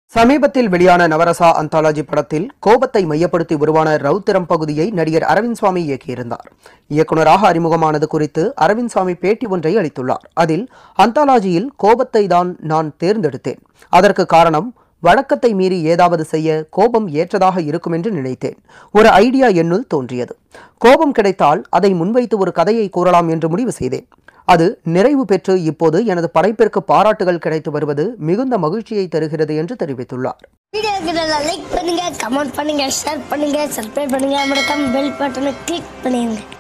சமீபத்தில் வெளியான நவரசா அந்தாலஜி படத்தில் கோபத்தை மையப்படுத்தி உருவான ரவுத்திரம் பகுதியை நடிகர் அரவிந்த் சுவாமி இயக்கியிருந்தார் இயக்குனராக அறிமுகமானது குறித்து அரவிந்த் சுவாமி பேட்டி ஒன்றை அளித்துள்ளார் அதில் அந்தாலாஜியில் கோபத்தை தான் நான் தேர்ந்தெடுத்தேன் அதற்கு காரணம் வழக்கத்தை மீறி ஏதாவது செய்ய கோபம் ஏற்றதாக இருக்கும் என்று நினைத்தேன் ஒரு ஐடியா என்னுள் தோன்றியது கோபம் கிடைத்தால் அதை முன்வைத்து ஒரு கதையை கூறலாம் என்று முடிவு செய்தேன் அது நிறைவு பெற்று இப்போது எனது படைப்பிற்கு பாராட்டுகள் கிடைத்து வருவது மிகுந்த மகிழ்ச்சியை தருகிறது என்று தெரிவித்துள்ளார் வீடியோக்கு லைக் பண்ணுங்க கமெண்ட் பண்ணுங்க ஷேர் பண்ணுங்க சப்ஸ்கிரைப் பண்ணுங்க மறக்காம பெல் பட்டனை கிளிக் பண்ணிடுங்க